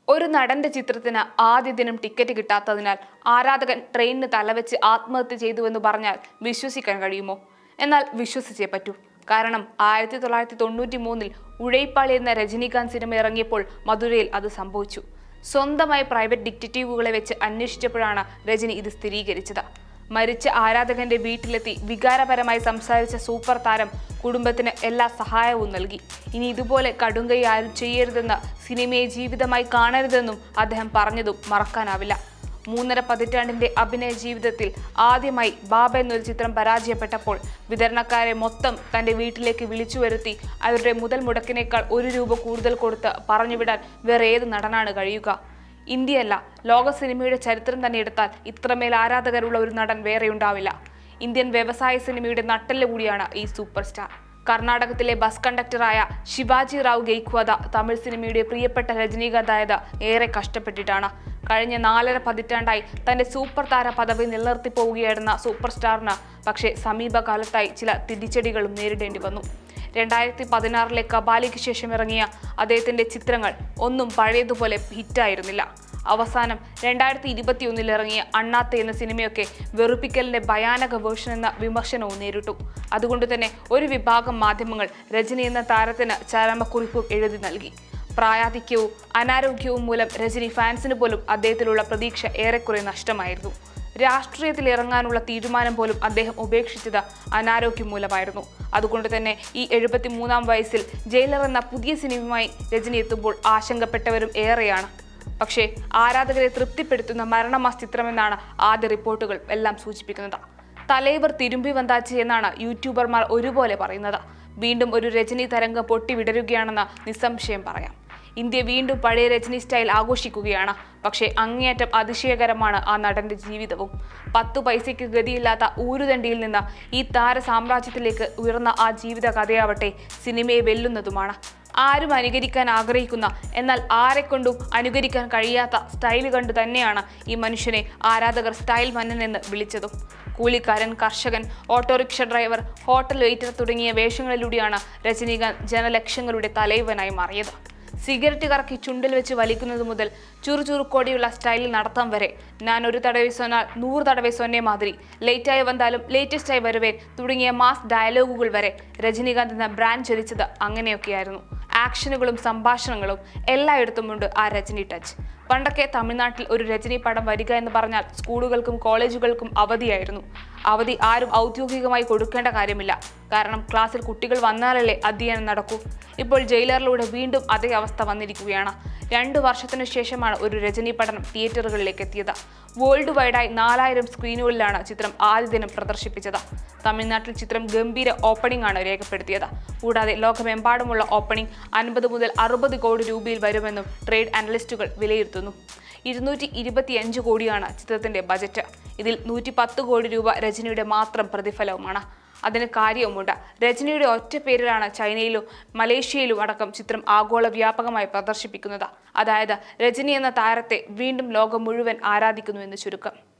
ഒരു നടന്റെ ചിത്രത്തിന് ആദ്യ ദിനം ടിക്കറ്റ് കിട്ടാത്തതിനാൽ ആരാധകൻ ട്രെയിനിന് തലവെച്ച് ആത്മഹത്യ ചെയ്തുവെന്ന് പറഞ്ഞാൽ വിശ്വസിക്കാൻ കഴിയുമോ എന്നാൽ വിശ്വസിച്ചേ പറ്റൂ കാരണം ആയിരത്തി തൊള്ളായിരത്തി തൊണ്ണൂറ്റി മൂന്നിൽ ഉഴൈപ്പാളി എന്ന രജനീകാന്ത് സിനിമ ഇറങ്ങിയപ്പോൾ മധുരയിൽ അത് സംഭവിച്ചു സ്വന്തമായി പ്രൈവറ്റ് ഡിറ്റക്റ്റീവുകളെ വെച്ച് അന്വേഷിച്ചപ്പോഴാണ് രജനി ഇത് സ്ഥിരീകരിച്ചത് മരിച്ച ആരാധകന്റെ വീട്ടിലെത്തി വികാരപരമായി സംസാരിച്ച സൂപ്പർ താരം കുടുംബത്തിന് എല്ലാ സഹായവും നൽകി ഇനി ഇതുപോലെ കടുങ്കൈ ആരും ചെയ്യരുതെന്ന് സിനിമയെ ജീവിതമായി കാണരുതെന്നും അദ്ദേഹം പറഞ്ഞതും മറക്കാനാവില്ല മൂന്നര പതിറ്റാണ്ടിന്റെ അഭിനയ ജീവിതത്തിൽ ആദ്യമായി ബാബ എന്നൊരു ചിത്രം പരാജയപ്പെട്ടപ്പോൾ വിതരണക്കാരെ മൊത്തം തന്റെ വീട്ടിലേക്ക് വിളിച്ചു വരുത്തി അവരുടെ മുതൽ മുടക്കിനേക്കാൾ ഒരു രൂപ കൂടുതൽ കൊടുത്ത് പറഞ്ഞുവിടാൻ വേറെ ഏത് നടനാണ് കഴിയുക ഇന്ത്യയല്ല ലോക സിനിമയുടെ ചരിത്രം തന്നെ എടുത്താൽ ഇത്രമേൽ ആരാധകരുള്ള ഒരു നടൻ വേറെ ഉണ്ടാവില്ല ഇന്ത്യൻ വ്യവസായ സിനിമയുടെ നട്ടെല്ല് കൂടിയാണ് ഈ സൂപ്പർ സ്റ്റാർ കർണാടകത്തിലെ ബസ് കണ്ടക്ടറായ ശിവാജി റാവു ഗെയ്ക്വാദ തമിഴ് സിനിമയുടെ പ്രിയപ്പെട്ട രജനീകാന്ത് ആയത് ഏറെ കഷ്ടപ്പെട്ടിട്ടാണ് കഴിഞ്ഞ നാലര പതിറ്റാണ്ടായി തന്റെ സൂപ്പർ താര പദവി നിലനിർത്തി പോവുകയായിരുന്ന സൂപ്പർ സ്റ്റാറിന് പക്ഷേ സമീപകാലത്തായി ചില തിരിച്ചടികളും നേരിടേണ്ടി വന്നു രണ്ടായിരത്തി പതിനാറിലെ കബാലിക്ക് ശേഷം ഇറങ്ങിയ അദ്ദേഹത്തിന്റെ ചിത്രങ്ങൾ ഒന്നും പഴയതുപോലെ ഹിറ്റായിരുന്നില്ല അവസാനം രണ്ടായിരത്തി ഇരുപത്തിയൊന്നിൽ ഇറങ്ങിയ അണ്ണാത്തെ എന്ന സിനിമയൊക്കെ വെറുപ്പിക്കലിന്റെ ഭയാനക വേർഷൻ എന്ന വിമർശനവും നേരിട്ടു അതുകൊണ്ട് തന്നെ ഒരു വിഭാഗം മാധ്യമങ്ങൾ രജനി എന്ന താരത്തിന് ചരമക്കുറിപ്പും എഴുതി നൽകി പ്രായാധിക്യവും അനാരോഗ്യവും മൂലം രജനി ഫാൻസിന് പോലും അദ്ദേഹത്തിലുള്ള പ്രതീക്ഷ ഏറെക്കുറെ നഷ്ടമായിരുന്നു രാഷ്ട്രീയത്തിൽ ഇറങ്ങാനുള്ള തീരുമാനം പോലും അദ്ദേഹം ഉപേക്ഷിച്ചത് അനാരോഗ്യം മൂലമായിരുന്നു അതുകൊണ്ട് തന്നെ ഈ എഴുപത്തി മൂന്നാം വയസ്സിൽ ജയിലർ എന്ന പുതിയ സിനിമയുമായി രജനി എത്തുമ്പോൾ ആശങ്കപ്പെട്ടവരും ഏറെയാണ് പക്ഷേ ആരാധകരെ തൃപ്തിപ്പെടുത്തുന്ന മരണമാസ് ചിത്രമെന്നാണ് ആദ്യ റിപ്പോർട്ടുകൾ എല്ലാം സൂചിപ്പിക്കുന്നത് തലൈവർ തിരുമ്പി വന്താച്ചി എന്നാണ് യൂട്യൂബർമാർ ഒരുപോലെ പറയുന്നത് വീണ്ടും ഒരു രജനി തരംഗം പൊട്ടിവിടരുകയാണെന്ന് നിസ്സംശയം പറയാം ഇന്ത്യ വീണ്ടും പഴയ രജനി സ്റ്റൈൽ ആഘോഷിക്കുകയാണ് പക്ഷേ അങ്ങേയറ്റം അതിശയകരമാണ് ആ നടന്റെ ജീവിതവും പത്തു പൈസയ്ക്ക് ഗതിയില്ലാത്ത ഊരുദണ്ഡിയിൽ നിന്ന് ഈ താര സാമ്രാജ്യത്തിലേക്ക് ഉയർന്ന ആ ജീവിത കഥയാവട്ടെ സിനിമയെ വെല്ലുന്നതുമാണ് ആരും അനുകരിക്കാൻ ആഗ്രഹിക്കുന്ന എന്നാൽ ആരെക്കൊണ്ടും അനുകരിക്കാൻ കഴിയാത്ത സ്റ്റൈൽ കണ്ടു തന്നെയാണ് ഈ മനുഷ്യനെ ആരാധകർ സ്റ്റൈൽ മന്നൻ എന്ന് വിളിച്ചതും കൂലിക്കാരൻ കർഷകൻ ഓട്ടോറിക്ഷ ഡ്രൈവർ ഹോട്ടൽ വെയിറ്റർ തുടങ്ങിയ വേഷങ്ങളിലൂടെയാണ് രജനീകാന്ത് ജനലക്ഷങ്ങളുടെ തലൈവനായി മാറിയത് സിഗരറ്റ് കറക്കി ചുണ്ടിൽ വെച്ച് വലിക്കുന്നത് മുതൽ ചുറുചുറുക്കോടെയുള്ള സ്റ്റൈലിൽ നടത്താൻ വരെ ഞാൻ ഒരു തടവെ സൊന്നാൽ നൂറ് തടവെ സൊന്നെ മാതിരി ലേറ്റായി വന്നാലും ലേറ്റസ്റ്റായി വരുവേൻ തുടങ്ങിയ മാസ് ഡയലോഗുകൾ വരെ രജനീകാന്ത് എന്ന ബ്രാൻഡ് ചൊരിച്ചത് അങ്ങനെയൊക്കെയായിരുന്നു ആക്ഷനുകളും സംഭാഷണങ്ങളും എല്ലായിടത്തുമുണ്ട് ആ രജനി ടച്ച് പണ്ടൊക്കെ തമിഴ്നാട്ടിൽ ഒരു രജനി പടം വരിക എന്ന് പറഞ്ഞാൽ സ്കൂളുകൾക്കും കോളേജുകൾക്കും അവധിയായിരുന്നു അവധി ആരും ഔദ്യോഗികമായി കൊടുക്കേണ്ട കാര്യമില്ല കാരണം ക്ലാസ്സിൽ കുട്ടികൾ വന്നാലല്ലേ അധ്യയനം നടക്കൂ ഇപ്പോൾ ജയിലറിലൂടെ വീണ്ടും അതേ അവസ്ഥ വന്നിരിക്കുകയാണ് രണ്ടു വർഷത്തിനു ശേഷമാണ് ഒരു രജനി പഠനം തിയേറ്ററുകളിലേക്ക് എത്തിയത് വേൾഡ് വൈഡായി നാലായിരം സ്ക്രീനുകളിലാണ് ചിത്രം ആദ്യ ദിനം പ്രദർശിപ്പിച്ചത് തമിഴ്നാട്ടിൽ ചിത്രം ഗംഭീര ഓപ്പണിംഗ് ആണ് രേഖപ്പെടുത്തിയത് കൂടാതെ ലോകമെമ്പാടുമുള്ള ഓപ്പണിംഗ് അൻപത് മുതൽ അറുപത് കോടി രൂപയിൽ വരുമെന്നും ട്രേഡ് അനലിസ്റ്റുകൾ വിലയിരുത്തുന്നു ഇരുന്നൂറ്റി ഇരുപത്തിയഞ്ച് കോടിയാണ് ചിത്രത്തിന്റെ ബജറ്റ് ഇതിൽ നൂറ്റി പത്ത് കോടി രൂപ രജനിയുടെ മാത്രം പ്രതിഫലവുമാണ് അതിന് കാര്യവുമുണ്ട് രജനിയുടെ ഒറ്റ പേരിലാണ് ചൈനയിലും മലേഷ്യയിലും അടക്കം ചിത്രം ആഗോള വ്യാപകമായി പ്രദർശിപ്പിക്കുന്നത് അതായത് രജനി എന്ന താരത്തെ വീണ്ടും ലോകം മുഴുവൻ ആരാധിക്കുന്നു എന്ന് ചുരുക്കം